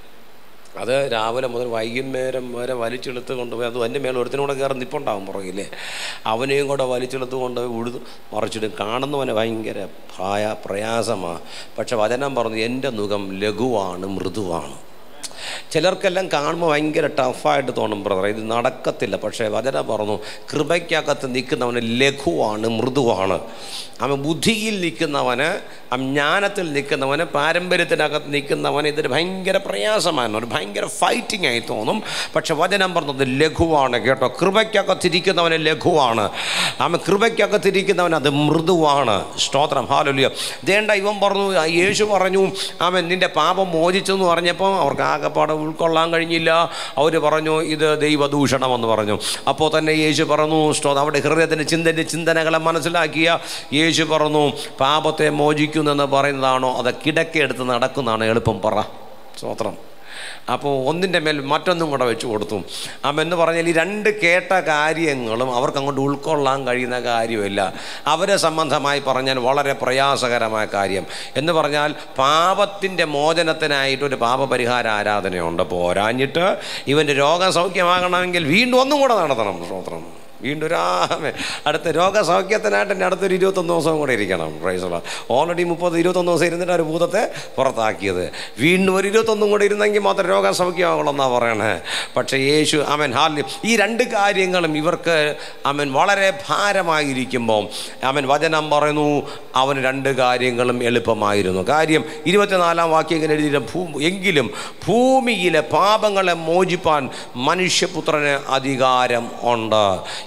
അത് രാവിലെ മുതൽ വൈകുന്നേരം വരെ വലിച്ചെടുത്ത് കൊണ്ടുപോയി അത് എൻ്റെ മേലെ ഒരുത്തിനും കൂടെ കയറി നിപ്പുണ്ടാവും പുറകില്ലേ അവനെയും കൂടെ വലിച്ചെടുത്ത് കൊണ്ടുപോയി ഉഴുതു മറിച്ചിടും കാണുന്നവന് ഭയങ്കര ഭയ പ്രയാസമാണ് പക്ഷെ വചനം പറഞ്ഞു എൻ്റെ മുഖം ലഘുവാണ് മൃദുവാണ് ചിലർക്കെല്ലാം കാണുമ്പോൾ ഭയങ്കര ടഫായിട്ട് തോന്നും ബ്രദർ ഇത് നടക്കത്തില്ല പക്ഷേ വചന പറഞ്ഞു കൃപയ്ക്കകത്ത് നിൽക്കുന്നവന് ലഘുവാണ് മൃദുവാണ് അവൻ ബുദ്ധിയിൽ നിൽക്കുന്നവന് ആ ജ്ഞാനത്തിൽ നിൽക്കുന്നവന് പാരമ്പര്യത്തിനകത്ത് നിൽക്കുന്നവന് ഇതൊരു ഭയങ്കര പ്രയാസമാണ് ഒരു ഭയങ്കര ഫൈറ്റിംഗ് ആയി തോന്നും പക്ഷെ വചനം പറഞ്ഞത് ലഘുവാണ് കേട്ടോ കൃപയ്ക്കകത്തിരിക്കുന്നവന് ലഘുവാണ് അവൻ കൃപയ്ക്കകത്തിരിക്കുന്നവൻ അത് മൃദുവാണ് സ്തോത്രം ഹാലലിയ ദേണ്ട ഇവൻ പറഞ്ഞു ആ യേശു പറഞ്ഞു അവൻ നിന്റെ പാപം മോചിച്ചെന്ന് പറഞ്ഞപ്പോൾ അവർക്ക് ആകെപ്പാടെ ഉൾക്കൊള്ളാൻ കഴിഞ്ഞില്ല അവർ പറഞ്ഞു ഇത് ദൈവദൂഷണമെന്ന് പറഞ്ഞു അപ്പോൾ തന്നെ യേശു പറഞ്ഞു സ്തോത്രം അവിടെ ഹൃദയത്തിൻ്റെ ചിന്തൻ്റെ ചിന്തനകളെ മനസ്സിലാക്കിയ യേശു പറഞ്ഞു പാപത്തെ മോചിക്കുന്നെന്ന് പറയുന്നതാണോ അത് കിടക്കെടുത്ത് നടക്കുന്നതാണോ എളുപ്പം പറ സ്തോത്രം അപ്പോൾ ഒന്നിൻ്റെ മേൽ മറ്റൊന്നും കൂടെ വെച്ച് കൊടുത്തു അമെന്ന് പറഞ്ഞാൽ ഈ രണ്ട് കേട്ട കാര്യങ്ങളും അവർക്ക് അങ്ങോട്ട് ഉൾക്കൊള്ളാൻ കഴിയുന്ന കാര്യമില്ല അവരെ സംബന്ധമായി പറഞ്ഞാൽ വളരെ പ്രയാസകരമായ കാര്യം എന്ന് പറഞ്ഞാൽ പാപത്തിൻ്റെ മോചനത്തിനായിട്ട് ഒരു പാപപരിഹാര ആരാധനയുണ്ട് പോരാഞ്ഞിട്ട് ഇവൻ്റെ രോഗം സൗഖ്യമാകണമെങ്കിൽ വീണ്ടും ഒന്നും കൂടെ നടത്തണം സ്തോത്രം വീണ്ടും രാമേ അടുത്ത രോഗസൗഖ്യത്തിനായിട്ട് എൻ്റെ അടുത്തൊരു ഇരുപത്തൊന്ന് ദിവസവും കൂടെ ഇരിക്കണം പ്രൈസുള്ള ഓൾറെഡി മുപ്പത് ഇരുപത്തൊന്ന് ദിവസം ഇരുന്നിട്ട് ഒരു ഭൂതത്തെ പുറത്താക്കിയത് വീണ്ടും ഒരു ഇരുപത്തൊന്നും കൂടെ ഇരുന്നെങ്കിൽ മാത്രം രോഗസൗഖ്യമാകുള്ളൂ എന്നാണ് പറയണേ പക്ഷേ യേശു അവൻ ഹാൽ ഈ രണ്ട് കാര്യങ്ങളും ഇവർക്ക് അവൻ വളരെ ഭാരമായിരിക്കുമ്പോൾ അവൻ വചനം പറയുന്നു അവന് രണ്ട് കാര്യങ്ങളും എളുപ്പമായിരുന്നു കാര്യം ഇരുപത്തിനാലാം വാക്യം ഇങ്ങനെ എഴുതിയ ഭൂ എങ്കിലും ഭൂമിയിലെ പാപങ്ങളെ മോചിപ്പാൻ മനുഷ്യപുത്രന് അധികാരം ഉണ്ട്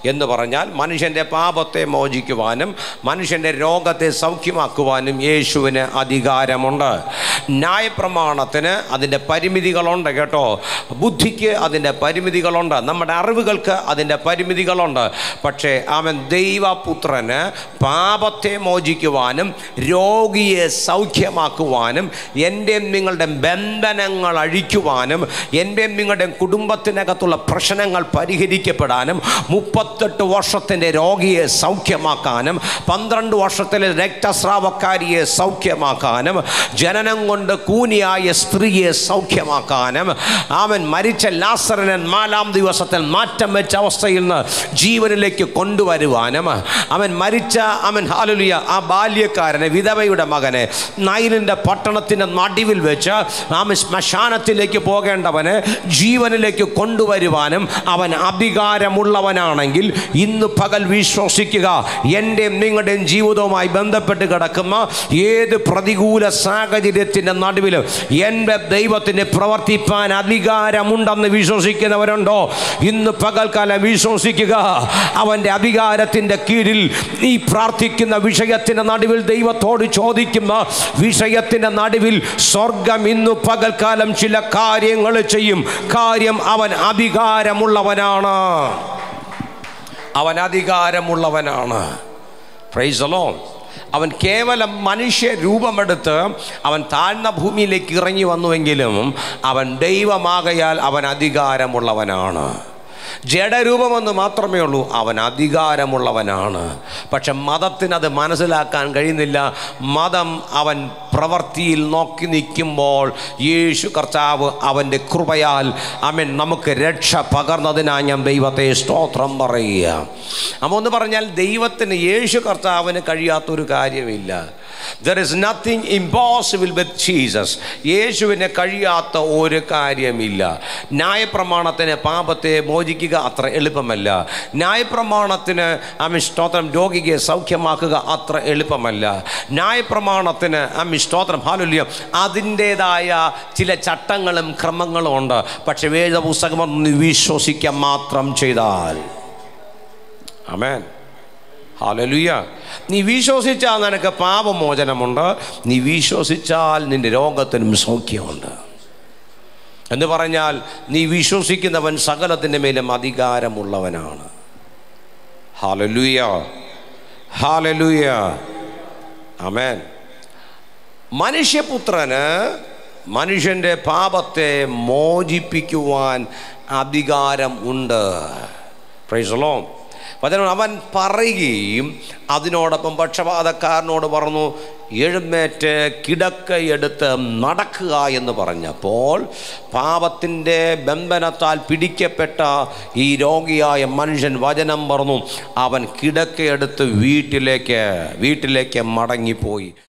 എന്ന് പറഞ്ഞാൽ മനുഷ്യൻ്റെ പാപത്തെ മോചിക്കുവാനും മനുഷ്യൻ്റെ രോഗത്തെ സൗഖ്യമാക്കുവാനും യേശുവിന് അധികാരമുണ്ട് ന്യായപ്രമാണത്തിന് അതിൻ്റെ പരിമിതികളുണ്ട് കേട്ടോ ബുദ്ധിക്ക് അതിൻ്റെ പരിമിതികളുണ്ട് നമ്മുടെ അറിവുകൾക്ക് അതിൻ്റെ പരിമിതികളുണ്ട് പക്ഷേ അവൻ ദൈവപുത്രന് പാപത്തെ മോചിക്കുവാനും രോഗിയെ സൗഖ്യമാക്കുവാനും എൻ്റെയും നിങ്ങളുടെ ബന്ധനങ്ങൾ അഴിക്കുവാനും എൻ്റെയും നിങ്ങളുടെ കുടുംബത്തിനകത്തുള്ള പ്രശ്നങ്ങൾ പരിഹരിക്കപ്പെടാനും മുപ്പത്തെട്ട് വർഷത്തിൻ്റെ രോഗിയെ സൗഖ്യമാക്കാനും പന്ത്രണ്ട് വർഷത്തിലെ രക്തസ്രാവക്കാരിയെ സൗഖ്യമാക്കാനും ജനനം കൊണ്ട് കൂനിയായ സ്ത്രീയെ സൗഖ്യമാക്കാനും അവൻ മരിച്ച ലാസറിനെ നാലാം ദിവസത്തിൽ മാറ്റം വെച്ച അവസ്ഥയിൽ നിന്ന് ജീവനിലേക്ക് കൊണ്ടുവരുവാനും അവൻ മരിച്ച അവൻ ഹാലുലിയ ആ ബാല്യക്കാരനെ വിധവയുടെ മകനെ നൈലിൻ്റെ പട്ടണത്തിൻ്റെ നടുവിൽ വെച്ച് അവൻ ശ്മശാനത്തിലേക്ക് പോകേണ്ടവന് ജീവനിലേക്ക് കൊണ്ടുവരുവാനും അവൻ അധികാരമുള്ളവനാണെങ്കിൽ ഇന്ന് പകൽ വിശ്വസിക്കുക എൻ്റെയും നിങ്ങളുടെയും ജീവിതവുമായി ബന്ധപ്പെട്ട് കിടക്കുന്ന ഏത് പ്രതികൂല സാഹചര്യത്തിൻ്റെ നടുവിലും എൻ്റെ ദൈവത്തിന് പ്രവർത്തിപ്പാൻ അധികാരമുണ്ടെന്ന് വിശ്വസിക്കുന്നവരുണ്ടോ ഇന്ന് പകൽക്കാലം വിശ്വസിക്കുക അവൻ്റെ അധികാരത്തിൻ്റെ കീഴിൽ നീ പ്രാർത്ഥിക്കുന്ന വിഷയത്തിൻ്റെ നടുവിൽ ദൈവത്തോട് ചോദിക്കുന്ന വിഷയത്തിൻ്റെ നടുവിൽ സ്വർഗം ഇന്ന് പകൽക്കാലം ചില കാര്യങ്ങൾ ചെയ്യും കാര്യം അവൻ അധികാരമുള്ളവനാണ് അവൻ അധികാരമുള്ളവനാണ് പ്രൈസലോ അവൻ കേവലം മനുഷ്യ രൂപമെടുത്ത് അവൻ താഴ്ന്ന ഭൂമിയിലേക്ക് ഇറങ്ങി വന്നുവെങ്കിലും അവൻ ദൈവമാകയാൽ അവൻ അധികാരമുള്ളവനാണ് ജഡരൂപമെന്ന് മാത്രമേ ഉള്ളൂ അവൻ അധികാരമുള്ളവനാണ് പക്ഷെ മതത്തിന് അത് മനസ്സിലാക്കാൻ കഴിയുന്നില്ല മതം അവൻ പ്രവൃത്തിയിൽ നോക്കി നിൽക്കുമ്പോൾ യേശു കർത്താവ് അവൻ്റെ കൃപയാൽ അവൻ നമുക്ക് രക്ഷ പകർന്നതിനായി ഞാൻ ദൈവത്തെ സ്തോത്രം പറയുക അപ്പോൾ ഒന്ന് പറഞ്ഞാൽ ദൈവത്തിന് യേശു കർത്താവിന് കഴിയാത്തൊരു കാര്യമില്ല there is nothing impossible with Jesus യേശുവിന് കഴിയാത്ത ഒരു കാര്യമില്ല ന്യായപ്രമാണത്തിന് പാപത്തെ മോചിക്കുക അത്ര എളുപ്പമല്ല ന്യായപ്രമാണത്തിന് അമ്മ സ്തോത്രം രോഗിയെ സൗഖ്യമാക്കുക അത്ര എളുപ്പമല്ല ന്യായപ്രമാണത്തിന് അമ്മ സ്തോത്രം ഹാലുല്യം അതിൻ്റേതായ ചില ചട്ടങ്ങളും ക്രമങ്ങളും ഉണ്ട് പക്ഷെ വേദപുസ്തകം ഒന്ന് വിശ്വസിക്കാൻ മാത്രം ചെയ്താൽ അമേൻ ഹാലലുയ നീ വിശ്വസിച്ചാൽ നിനക്ക് പാപമോചനമുണ്ട് നീ വിശ്വസിച്ചാൽ നിന്റെ രോഗത്തിനും സൗഖ്യമുണ്ട് എന്ന് പറഞ്ഞാൽ നീ വിശ്വസിക്കുന്നവൻ സകലത്തിൻ്റെ മേലും അധികാരമുള്ളവനാണ് ഹാലലുയ ഹാലലുയ അമേൻ മനുഷ്യപുത്രന് മനുഷ്യൻ്റെ പാപത്തെ മോചിപ്പിക്കുവാൻ അധികാരം ഉണ്ട് പ്രൈസലോ വചനം അവൻ പറയുകയും അതിനോടൊപ്പം പക്ഷപാതക്കാരനോട് പറഞ്ഞു എഴുന്നേറ്റ് കിടക്കയെടുത്ത് നടക്കുക എന്ന് പറഞ്ഞപ്പോൾ പാപത്തിൻ്റെ ബന്ധനത്താൽ പിടിക്കപ്പെട്ട ഈ രോഗിയായ മനുഷ്യൻ വചനം പറഞ്ഞു അവൻ കിടക്കയെടുത്ത് വീട്ടിലേക്ക് വീട്ടിലേക്ക് മടങ്ങിപ്പോയി